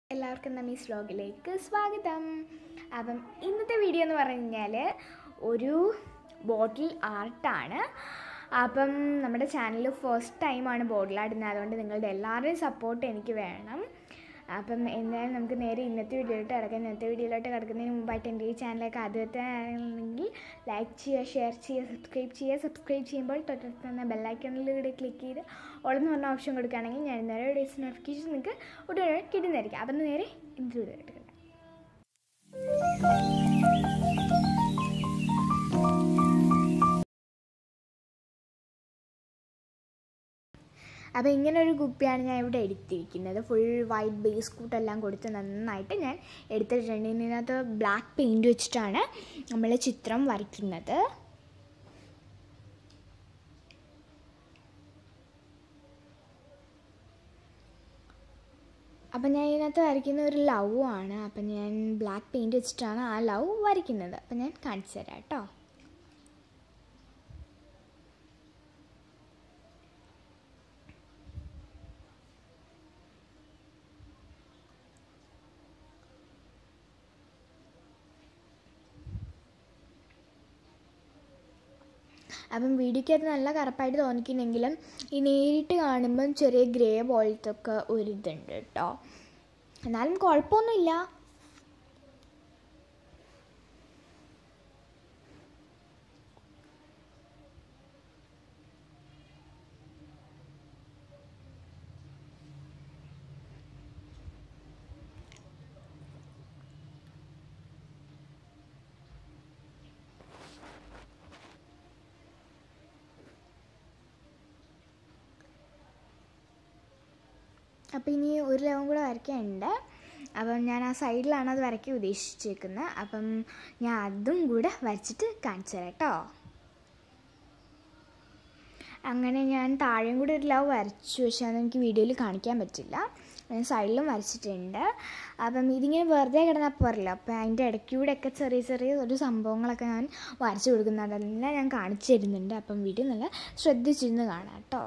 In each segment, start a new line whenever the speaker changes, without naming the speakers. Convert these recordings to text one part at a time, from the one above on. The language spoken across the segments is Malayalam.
എല്ലാവർക്കും നമ്മീസ് വ്ലോഗിലേക്ക് സ്വാഗതം അപ്പം ഇന്നത്തെ വീഡിയോ എന്ന് പറഞ്ഞു കഴിഞ്ഞാൽ ഒരു ബോട്ടിൽ ആർട്ടാണ് അപ്പം നമ്മുടെ ചാനൽ ഫസ്റ്റ് ടൈമാണ് ബോട്ടിൽ ആർട്ട് ഇടുന്നത് അതുകൊണ്ട് നിങ്ങളുടെ എല്ലാവരുടെയും സപ്പോർട്ട് എനിക്ക് വേണം അപ്പം എന്തായാലും നമുക്ക് നേരെ ഇന്നത്തെ വീഡിയോയിലോട്ട് കിടക്കാം ഇന്നത്തെ വീഡിയോയിലോട്ട് കിടക്കുന്നതിന് മുമ്പായിട്ട് എൻ്റെ ഈ ചാനലൊക്കെ ആദ്യത്തെ ആണെങ്കിൽ ലൈക്ക് ചെയ്യുക ഷെയർ ചെയ്യുക സബ്സ്ക്രൈബ് ചെയ്യുക സബ്സ്ക്രൈബ് ചെയ്യുമ്പോൾ തൊട്ടടുത്ത് തന്നെ ബെല്ലൈക്കണിലൂടെ ക്ലിക്ക് ചെയ്ത് ഓളെന്ന് പറഞ്ഞ ഓപ്ഷൻ കൊടുക്കുകയാണെങ്കിൽ ഞാൻ നേരെ വീഡിയോസ് നോട്ടിഫിക്കേഷൻ നിങ്ങൾക്ക് ഉടനെ കിട്ടുന്നതായിരിക്കും അപ്പം നേരെ ഇന്നത്തെ വീഡിയോയിലോട്ട് കിടക്കാം അപ്പോൾ ഇങ്ങനെ ഒരു കുപ്പിയാണ് ഞാൻ ഇവിടെ എടുത്തിരിക്കുന്നത് ഫുൾ വൈറ്റ് ബേസ് കൂട്ടെല്ലാം കൊടുത്ത് നന്നായിട്ട് ഞാൻ എടുത്തിട്ടുണ്ട് ഇതിനകത്ത് ബ്ലാക്ക് പെയിൻറ് വെച്ചിട്ടാണ് നമ്മൾ ചിത്രം വരയ്ക്കുന്നത് അപ്പം ഞാൻ ഇതിനകത്ത് വരയ്ക്കുന്ന ഒരു ലവ് ആണ് അപ്പം ഞാൻ ബ്ലാക്ക് പെയിൻറ് വെച്ചിട്ടാണ് ആ ലവ് വരയ്ക്കുന്നത് അപ്പം ഞാൻ കാണിച്ചു തരാം കേട്ടോ അപ്പം വീഡിയോയ്ക്കകത്ത് നല്ല കറുപ്പായിട്ട് തോന്നിക്കുന്നെങ്കിലും ഈ നേരിട്ട് കാണുമ്പം ചെറിയ ഗ്രേ പോലത്തെ ഒക്കെ ഒരിതുണ്ട് കേട്ടോ എന്നാലും കുഴപ്പമൊന്നുമില്ല അപ്പോൾ ഇനി ഒരു ലവം കൂടെ വരയ്ക്കാനുണ്ട് അപ്പം ഞാൻ ആ സൈഡിലാണ് അത് വരയ്ക്കാൻ ഉദ്ദേശിച്ചേക്കുന്നത് അപ്പം ഞാൻ അതും കൂടെ വരച്ചിട്ട് കാണിച്ചു തരാം കേട്ടോ അങ്ങനെ ഞാൻ താഴെയും കൂടി ഒരു ലവ് വരച്ചു പക്ഷേ അതെനിക്ക് വീഡിയോയിൽ കാണിക്കാൻ പറ്റില്ല ഞാൻ സൈഡിലും വരച്ചിട്ടുണ്ട് അപ്പം ഇതിങ്ങനെ വെറുതെ കിടന്നാൽ പോരല്ലോ അപ്പം അതിൻ്റെ ഇടയ്ക്കൂടെയൊക്കെ ചെറിയ ചെറിയ ഒരു സംഭവങ്ങളൊക്കെ ഞാൻ വരച്ചു കൊടുക്കുന്നത് അതെല്ലാം ഞാൻ കാണിച്ചു തരുന്നുണ്ട് അപ്പം വീഡിയോ നല്ല ശ്രദ്ധിച്ചിരുന്ന് കാണാം കേട്ടോ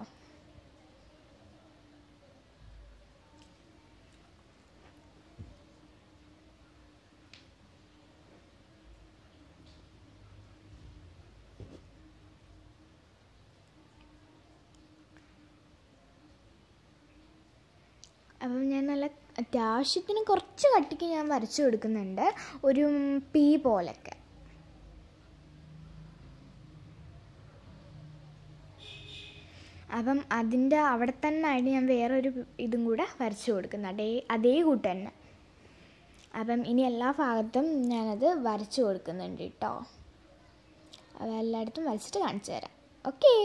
അപ്പം ഞാൻ നല്ല അത്യാവശ്യത്തിന് കുറച്ച് കട്ടിക്ക് ഞാൻ വരച്ചു കൊടുക്കുന്നുണ്ട് ഒരു പീ പോലൊക്കെ അപ്പം അതിൻ്റെ അവിടെ തന്നെ ആയിട്ട് ഞാൻ വേറൊരു ഇതും കൂടെ വരച്ചു കൊടുക്കുന്നു അതേ അതേ കൂട്ട് തന്നെ അപ്പം ഇനി എല്ലാ ഭാഗത്തും ഞാനത് വരച്ചു കൊടുക്കുന്നുണ്ട് കേട്ടോ അപ്പം എല്ലായിടത്തും വരച്ചിട്ട് കാണിച്ചു തരാം ഓക്കേ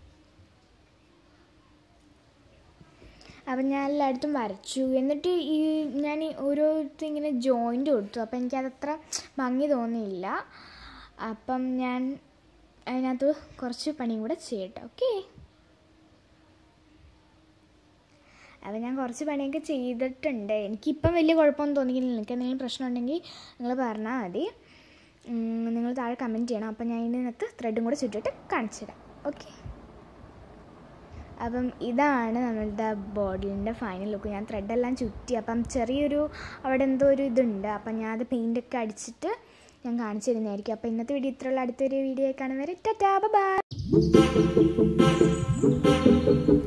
അപ്പം ഞാൻ എല്ലായിടത്തും വരച്ചു എന്നിട്ട് ഈ ഞാൻ ഓരോരുത്തർ ഇങ്ങനെ ജോയിൻ്റ് കൊടുത്തു അപ്പം എനിക്കതത്ര ഭംഗി തോന്നിയില്ല അപ്പം ഞാൻ അതിനകത്ത് കുറച്ച് പണിയും കൂടെ ചെയ്യട്ടെ ഓക്കെ അപ്പം ഞാൻ കുറച്ച് പണിയൊക്കെ ചെയ്തിട്ടുണ്ട് എനിക്കിപ്പം വലിയ കുഴപ്പമൊന്നും തോന്നിയില്ല നിങ്ങൾക്ക് എന്തെങ്കിലും പ്രശ്നം ഉണ്ടെങ്കിൽ നിങ്ങൾ പറഞ്ഞാൽ മതി നിങ്ങൾ താഴെ കമൻറ്റ് ചെയ്യണം അപ്പം ഞാൻ ഇതിനകത്ത് ത്രെഡും കൂടെ ചുറ്റിട്ട് കാണിച്ചു തരാം ഓക്കെ അപ്പം ഇതാണ് നമ്മളുടെ ബോട്ടിലിൻ്റെ ഫൈനൽ ലുക്ക് ഞാൻ ത്രെഡെല്ലാം ചുറ്റി അപ്പം ചെറിയൊരു അവിടെ എന്തോ ഒരു ഇതുണ്ട് അപ്പം ഞാൻ അത് പെയിൻ്റൊക്കെ അടിച്ചിട്ട് ഞാൻ കാണിച്ചു തരുന്നതായിരിക്കും അപ്പം ഇന്നത്തെ വീഡിയോ ഇത്രയുള്ള അടുത്തൊരു വീഡിയോ കാണുന്നവരെ ടാറ്റാ ബൈ